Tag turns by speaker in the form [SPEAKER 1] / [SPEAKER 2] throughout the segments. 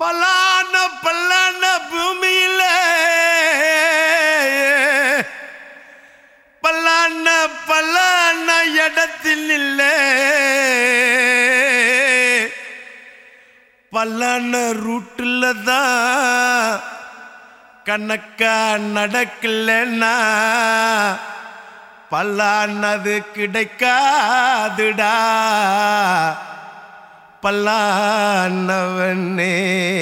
[SPEAKER 1] பலான பல்லான பூமியில பல்லான பல்லான இடத்தில் இல்ல பல்லான ரூட்டுல தான் கணக்கா நடக்கலன்னா பல்லானது கிடைக்காதுடா பல்லானவனே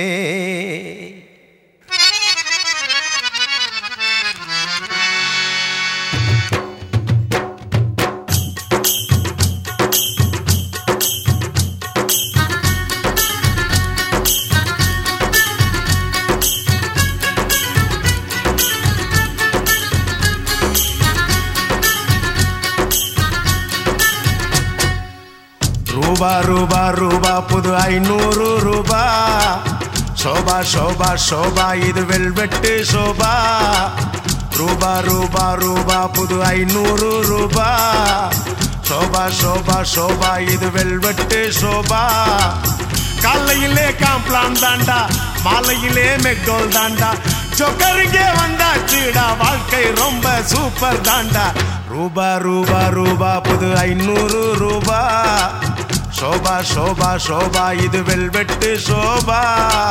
[SPEAKER 1] ரூபா ரூபா ரூபா புது ஐநூறு ரூபா சோபா சோபா சோபா இது வெல்வெட்டு சோபா ரூபா ரூபா ரூபா புது ஐநூறு ரூபா சோபா சோபா சோபா இது வெல்வெட்டு சோபா காலையிலே காம்ப்ளான் தாண்டா மாலையிலே மெக்டோல் தாண்டா ஜொக்கருங்கே வந்தாச்சுடா வாழ்க்கை ரொம்ப சூப்பர் தாண்டா ரூபா ரூபா ரூபா புது ஐநூறு ரூபா சோபா சோபா சோபா இது வெல்வெட்டு சோபா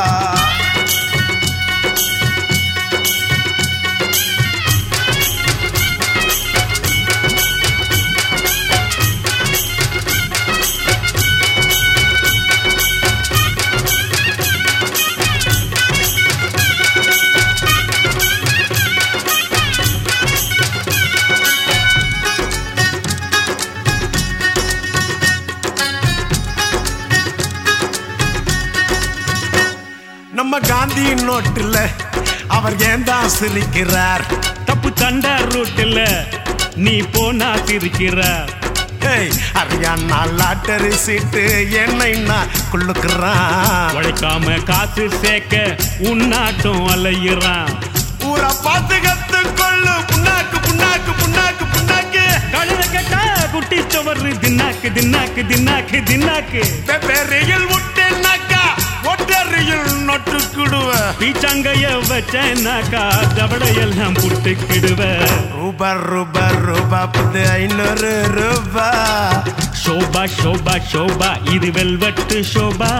[SPEAKER 1] நம்ம காந்தி நோட்டுல அவர் ஏன் தான் சிரிக்கிறார்
[SPEAKER 2] தப்பு தண்டா ரூட்டில் நீ போனா சிரிக்கிற
[SPEAKER 1] ஹேய், ஹரியானா லாட்டரி சீட்டு என்னைன்னா குள்ளுக்குறான்
[SPEAKER 2] உழைக்காம காசு சேர்க்க உன்னாட்டம் அலையிறான்
[SPEAKER 1] ஊரை பார்த்து கத்து கொள்ளு புண்ணாக்கு புண்ணாக்கு புண்ணாக்கு புண்ணாக்கு
[SPEAKER 2] கழுத கட்டா குட்டி சவறு தின்னாக்கு தின்னாக்கு தின்னாக்கு தின்னாக்கு
[SPEAKER 1] வெவ்வேறையில் விட்டேன்னாக்கா ஒட்டறையில் நொட்டுக்கிடுவ
[SPEAKER 2] பீச்சாங்கைய வச்சேனாக்கா தவடையெல்லாம் புட்டுக்கிடுவ
[SPEAKER 1] ரூபா ரூபா ரூபா புது ஐநூறு ரூபா
[SPEAKER 2] ஷோபா ஷோபா ஷோபா இது வெல்வெட்டு ஷோபா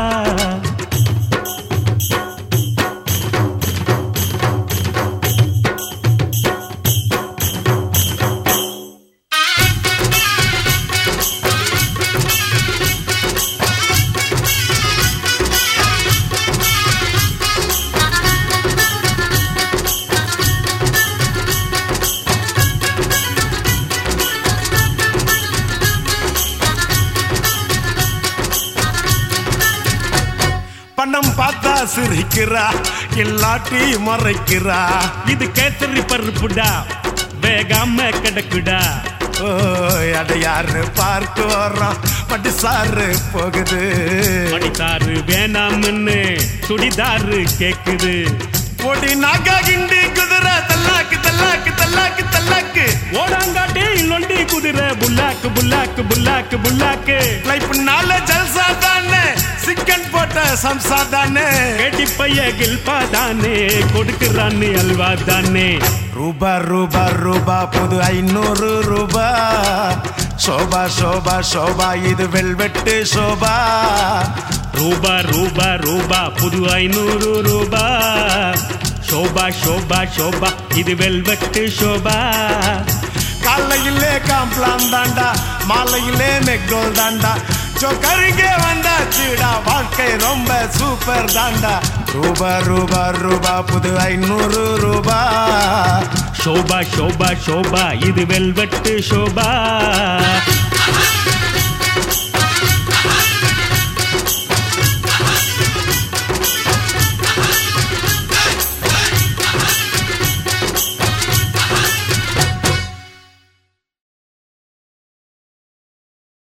[SPEAKER 1] பணம் பார்த்தா சிரிக்கிறா இல்லாட்டி மறைக்கிறா
[SPEAKER 2] இது கேசரி பருப்புடா வேகாம கிடக்குடா
[SPEAKER 1] ஓய் அட யாரு பார்க்க வர்றோம் பட்டு சாரு போகுது
[SPEAKER 2] மணித்தாரு வேணாம்னு சுடிதாரு கேக்குது
[SPEAKER 1] பொடி நாக்கா கிண்டி குதிரை தல்லாக்கு தல்லாக்கு தல்லாக்கு தல்லாக்கு
[SPEAKER 2] ஓடாங்காட்டி நொண்டி குதிரை புல்லாக்கு புல்லாக்கு புல்லாக்கு புல்லாக்கு
[SPEAKER 1] லைஃப்னால ஜல்சா தானே சிக்கன் போட்ட சம்சா தானே
[SPEAKER 2] கேட்டி பைய கில்பா தானே கொடுக்குறான்னு அல்வா தானே
[SPEAKER 1] ரூபா ரூபா ரூபா புது ஐநூறு ரூபா சோபா சோபா சோபா இது வெல்வெட்டு சோபா
[SPEAKER 2] ரூபா ரூபா ரூபா புது ஐநூறு ரூபா ஷோபா ஷோபா ஷோபா இது வெல்வெட்டு ஷோபா
[SPEAKER 1] காலையிலே காம்ப்ளான் தாண்டா மாலையிலே மெக்டோல் தாண்டா சொக்கருங்கே வந்தாச்சுடா வாழ்க்கை ரொம்ப சூப்பர் தாண்டா ரூபா ரூபா ரூபா புது ஐநூறு ரூபா
[SPEAKER 2] ஷோபா ஷோபா ஷோபா இது வெல்வெட்டு ஷோபா